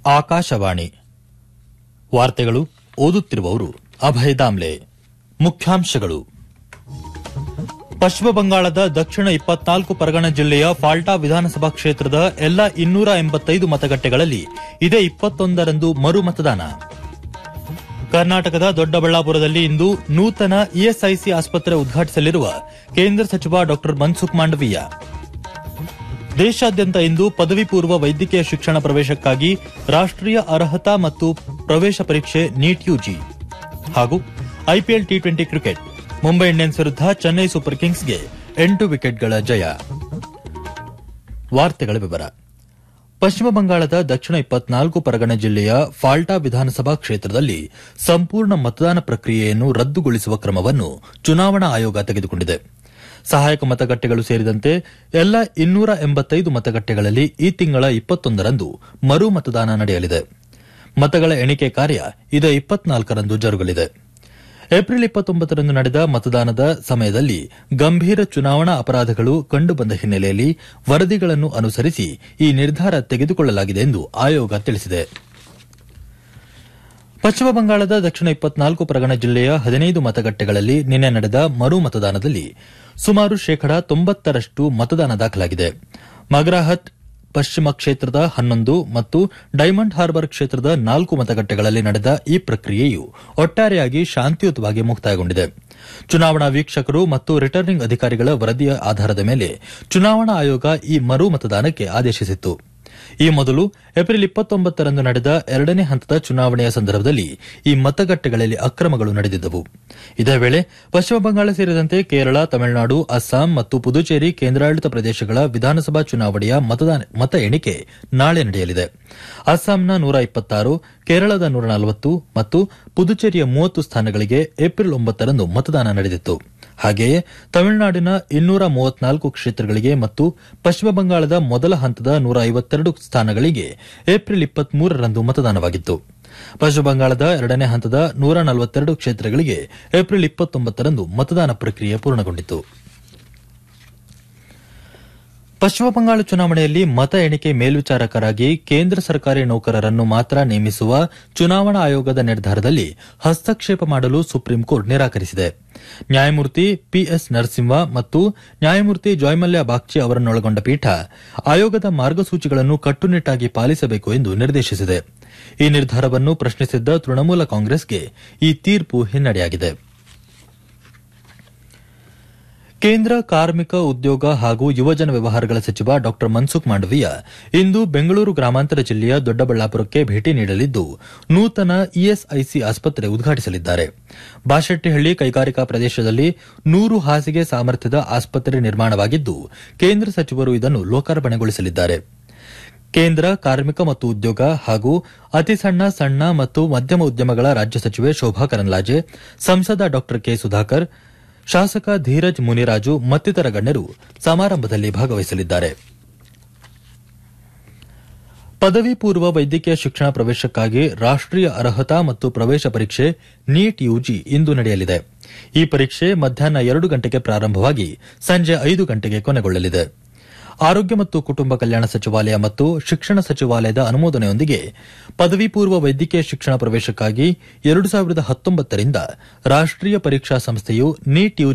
ಆಕಾಶವಾಣಿ ವಾರ್ತೆಗಳು ಓದುತ್ತಿರುವವರು ಅಭಯ್ ದಾಮ್ಲೆ ಮುಖ್ಯಾಂಶಗಳು ಪಶ್ಚಿಮ ಬಂಗಾಳದ ದಕ್ಷಿಣ ಇಪ್ಪತ್ನಾಲ್ಕು ಪರಗಣ ಜಿಲ್ಲೆಯ ಫಾಲ್ಟಾ ವಿಧಾನಸಭಾ ಕ್ಷೇತ್ರದ ಎಲ್ಲ ಇನ್ನೂರ ಎಂಬತ್ತೈದು ಮತಗಟ್ಟೆಗಳಲ್ಲಿ ಇದೇ ಇಪ್ಪತ್ತೊಂದರಂದು ಮರು ಮತದಾನ ಕರ್ನಾಟಕದ ದೊಡ್ಡಬಳ್ಳಾಪುರದಲ್ಲಿ ಇಂದು ನೂತನ ಇಎಸ್ಐಸಿ ಆಸ್ಪತ್ರೆ ಉದ್ಘಾಟಿಸಲಿರುವ ಕೇಂದ್ರ ಸಚಿವ ಡಾ ಮನ್ಸುಖ್ ಮಾಂಡವೀಯ ದೇಶಾದ್ಯಂತ ಇಂದು ಪದವಿ ಪೂರ್ವ ವೈದ್ಯಕೀಯ ಶಿಕ್ಷಣ ಪ್ರವೇಶಕ್ಕಾಗಿ ರಾಷ್ಟೀಯ ಅರ್ಹತಾ ಮತ್ತು ಪ್ರವೇಶ ಪರೀಕ್ಷೆ ನೀಟ್ ಯುಜಿ ಹಾಗೂ IPL T twenty cricket Mumbai Indians ವಿರುದ್ಧ ಚೆನ್ನೈ ಸೂಪರ್ ಕಿಂಗ್ಸ್ಗೆ ಎಂಟು ವಿಕೆಟ್ಗಳ ಜಯ ವಾರ್ತೆಗಳ ವಿವರ ಪಶ್ಚಿಮ ಬಂಗಾಳದ ದಕ್ಷಿಣ ಇಪ್ಪತ್ನಾಲ್ಕು ಪರಗಣ ಜಿಲ್ಲೆಯ ಫಾಲ್ಟಾ ವಿಧಾನಸಭಾ ಕ್ಷೇತ್ರದಲ್ಲಿ ಸಂಪೂರ್ಣ ಮತದಾನ ಪ್ರಕ್ರಿಯೆಯನ್ನು ರದ್ದುಗೊಳಿಸುವ ಕ್ರಮವನ್ನು ಚುನಾವಣಾ ಆಯೋಗ ತೆಗೆದುಕೊಂಡಿದೆ ಸಹಾಯಕ ಮತಗಟ್ಟೆಗಳು ಸೇರಿದಂತೆ ಎಲ್ಲ ಇನ್ನೂರ ಎಂಬತ್ತೈದು ಮತಗಟ್ಟೆಗಳಲ್ಲಿ ಈ ತಿಂಗಳ ಇಪ್ಪತ್ತೊಂದರಂದು ಮರು ಮತದಾನ ನಡೆಯಲಿದೆ ಮತಗಳ ಎಣಿಕೆ ಕಾರ್ಯ ಇದೇ ಇಪ್ಪತ್ನಾಲ್ಕರಂದು ಜರುಗಲಿದೆ ಏಪ್ರಿಲ್ ಇಪ್ಪತ್ತೊಂಬತ್ತರಂದು ನಡೆದ ಮತದಾನದ ಸಮಯದಲ್ಲಿ ಗಂಭೀರ ಚುನಾವಣಾ ಅಪರಾಧಗಳು ಕಂಡುಬಂದ ಹಿನ್ನೆಲೆಯಲ್ಲಿ ವರದಿಗಳನ್ನು ಅನುಸರಿಸಿ ಈ ನಿರ್ಧಾರ ತೆಗೆದುಕೊಳ್ಳಲಾಗಿದೆ ಎಂದು ಆಯೋಗ ತಿಳಿಸಿದೆ ಪಶ್ಚಿಮ ಬಂಗಾಳದ ದಕ್ಷಿಣ ಇಪ್ಪತ್ನಾಲ್ಕು ಪರಗಣ ಜಿಲ್ಲೆಯ ಹದಿನೈದು ಮತಗಟ್ಟೆಗಳಲ್ಲಿ ನಿನ್ನೆ ನಡೆದ ಮರು ಮತದಾನದಲ್ಲಿ ಸುಮಾರು ಶೇಕಡ ತೊಂಬತ್ತರಷ್ಟು ಮತದಾನ ದಾಖಲಾಗಿದೆ ಮಗ್ರಾಹತ್ ಪಶ್ಚಿಮ ಕ್ಷೇತ್ರದ ಹನ್ನೊಂದು ಮತ್ತು ಡೈಮಂಡ್ ಹಾರ್ಬರ್ ಕ್ಷೇತ್ರದ ನಾಲ್ಕು ಮತಗಟ್ಟೆಗಳಲ್ಲಿ ನಡೆದ ಈ ಪ್ರಕ್ರಿಯೆಯು ಒಟ್ಟಾರೆಯಾಗಿ ಶಾಂತಿಯುತವಾಗಿ ಮುಕ್ತಾಯಗೊಂಡಿದೆ ಚುನಾವಣಾ ವೀಕ್ಷಕರು ಮತ್ತು ರಿಟರ್ನಿಂಗ್ ಅಧಿಕಾರಿಗಳ ವರದಿಯ ಆಧಾರದ ಮೇಲೆ ಚುನಾವಣಾ ಆಯೋಗ ಈ ಮರು ಮತದಾನಕ್ಕೆ ಆದೇಶಿಸಿತ್ತು ಈ ಮೊದಲು ಏಪ್ರಿಲ್ ಇಪ್ಪತ್ತೊಂಬತ್ತರಂದು ನಡೆದ ಎರಡನೇ ಹಂತದ ಚುನಾವಣೆಯ ಸಂದರ್ಭದಲ್ಲಿ ಈ ಮತಗಟ್ಟೆಗಳಲ್ಲಿ ಅಕ್ರಮಗಳು ನಡೆದಿದ್ದವು ಇದೇ ವೇಳೆ ಪಶ್ಚಿಮ ಬಂಗಾಳ ಸೇರಿದಂತೆ ಕೇರಳ ತಮಿಳುನಾಡು ಅಸ್ಸಾಂ ಮತ್ತು ಪುದುಚೇರಿ ಕೇಂದ್ರಾಡಳಿತ ಪ್ರದೇಶಗಳ ವಿಧಾನಸಭಾ ಚುನಾವಣೆಯ ಮತ ಎಣಿಕೆ ನಾಳೆ ನಡೆಯಲಿದೆ ಅಸ್ಸಾಂನ ನೂರ ಇಪ್ಪತ್ತಾರು ಕೇರಳದ ನೂರ ನಲವತ್ತು ಮತ್ತು ಪುದುಚೇರಿಯ ಮೂವತ್ತು ಸ್ಥಾನಗಳಿಗೆ ಏಪ್ರಿಲ್ ಒಂಬತ್ತರಂದು ಮತದಾನ ನಡೆದಿತ್ತು ಹಾಗೆಯೇ ತಮಿಳುನಾಡಿನ ಇನ್ನೂರ ಮೂವತ್ನಾಲ್ಕು ಕ್ಷೇತ್ರಗಳಿಗೆ ಮತ್ತು ಪಶ್ಚಿಮ ಬಂಗಾಳದ ಮೊದಲ ಹಂತದ ನೂರ ಐವತ್ತೆರಡು ಸ್ಥಾನಗಳಿಗೆ ಏಪ್ರಿಲ್ ಇಪ್ಪತ್ಮೂರರಂದು ಮತದಾನವಾಗಿತ್ತು ಪಶ್ಚಿಮ ಬಂಗಾಳದ ಎರಡನೇ ಹಂತದ ನೂರ ನಲವತ್ತೆರಡು ಕ್ಷೇತ್ರಗಳಿಗೆ ಏಪ್ರಿಲ್ ಇಪ್ಪತ್ತೊಂಬತ್ತರಂದು ಮತದಾನ ಪ್ರಕ್ರಿಯೆ ಪೂರ್ಣಗೊಂಡಿತು ಪಶ್ಚಿಮ ಬಂಗಾಳ ಚುನಾವಣೆಯಲ್ಲಿ ಮತ ಎಣಿಕೆ ಮೇಲ್ವಿಚಾರಕರಾಗಿ ಕೇಂದ್ರ ಸರ್ಕಾರಿ ನೌಕರರನ್ನು ಮಾತ್ರ ನೇಮಿಸುವ ಚುನಾವಣಾ ಆಯೋಗದ ನಿರ್ಧಾರದಲ್ಲಿ ಹಸ್ತಕ್ಷೇಪ ಮಾಡಲು ಸುಪ್ರೀಂ ಕೋರ್ಟ್ ನಿರಾಕರಿಸಿದೆ ನ್ಯಾಯಮೂರ್ತಿ ಪಿಎಸ್ ನರಸಿಂಹ ಮತ್ತು ನ್ಯಾಯಮೂರ್ತಿ ಜಾಯ್ಮಲ್ಯ ಬಾಗ್ಚಿ ಅವರನ್ನೊಳಗೊಂಡ ಪೀಠ ಆಯೋಗದ ಮಾರ್ಗಸೂಚಿಗಳನ್ನು ಕಟ್ಟುನಿಟ್ಟಾಗಿ ಪಾಲಿಸಬೇಕು ಎಂದು ನಿರ್ದೇಶಿಸಿದೆ ಈ ನಿರ್ಧಾರವನ್ನು ಪ್ರಶ್ನಿಸಿದ್ದ ತೃಣಮೂಲ ಕಾಂಗ್ರೆಸ್ಗೆ ಈ ತೀರ್ಪು ಹಿನ್ನಡೆಯಾಗಿದೆ ಕೇಂದ್ರ ಕಾರ್ಮಿಕ ಉದ್ಯೋಗ ಹಾಗೂ ಯುವಜನ ವ್ಯವಹಾರಗಳ ಸಚಿವ ಡಾ ಮನ್ಸುಖ್ ಮಾಂಡವೀಯ ಇಂದು ಬೆಂಗಳೂರು ಗ್ರಾಮಾಂತರ ಜಿಲ್ಲೆಯ ದೊಡ್ಡಬಳ್ಳಾಪುರಕ್ಕೆ ಭೇಟಿ ನೀಡಲಿದ್ದು ನೂತನ ಇಎಸ್ಐಸಿ ಆಸ್ಪತ್ರೆ ಉದ್ಘಾಟಿಸಲಿದ್ದಾರೆ ಬಾಶೆಟ್ಟಿಹಳ್ಳಿ ಕೈಗಾರಿಕಾ ಪ್ರದೇಶದಲ್ಲಿ ನೂರು ಹಾಸಿಗೆ ಸಾಮರ್ಥ್ಯದ ಆಸ್ಪತ್ರೆ ನಿರ್ಮಾಣವಾಗಿದ್ದು ಕೇಂದ್ರ ಸಚಿವರು ಇದನ್ನು ಲೋಕಾರ್ಪಣೆಗೊಳಿಸಲಿದ್ದಾರೆ ಕೇಂದ್ರ ಕಾರ್ಮಿಕ ಮತ್ತು ಉದ್ಯೋಗ ಹಾಗೂ ಅತಿ ಸಣ್ಣ ಸಣ್ಣ ಮತ್ತು ಮಧ್ಯಮ ಉದ್ಯಮಗಳ ರಾಜ್ಯ ಸಚಿವೆ ಶೋಭಾ ಕರಂದ್ಲಾಜೆ ಸಂಸದ ಡಾ ಕೆ ಸುಧಾಕರ್ ಶಾಸಕ ಧೀರಜ್ ಮುನಿರಾಜು ಮತ್ತಿತರ ಗಣ್ಯರು ಸಮಾರಂಭದಲ್ಲಿ ಭಾಗವಹಿಸಲಿದ್ದಾರೆ ಪದವಿ ಪೂರ್ವ ವೈದ್ಯಕೀಯ ಶಿಕ್ಷಣ ಪ್ರವೇಶಕ್ಕಾಗಿ ರಾಷ್ಟೀಯ ಅರ್ಹತಾ ಮತ್ತು ಪ್ರವೇಶ ಪರೀಕ್ಷೆ ನೀಟ್ ಯುಜಿ ಇಂದು ನಡೆಯಲಿದೆ ಈ ಪರೀಕ್ಷೆ ಮಧ್ಯಾಹ್ನ ಎರಡು ಗಂಟೆಗೆ ಪ್ರಾರಂಭವಾಗಿ ಸಂಜೆ ಐದು ಗಂಟೆಗೆ ಕೊನೆಗೊಳ್ಳಲಿದೆ ಆರೋಗ್ಯ ಮತ್ತು ಕುಟುಂಬ ಕಲ್ಯಾಣ ಸಚಿವಾಲಯ ಮತ್ತು ಶಿಕ್ಷಣ ಸಚಿವಾಲಯದ ಅನುಮೋದನೆಯೊಂದಿಗೆ ಪದವಿ ಪೂರ್ವ ವೈದ್ಯಕೀಯ ಶಿಕ್ಷಣ ಪ್ರವೇಶಕ್ಕಾಗಿ ಎರಡು ಸಾವಿರದ ಹತ್ತೊಂಬತ್ತರಿಂದ ರಾಷ್ಟೀಯ ಪರೀಕ್ಷಾ ಸಂಸ್ಥೆಯು ನೀಟ್ ಯುಜಿ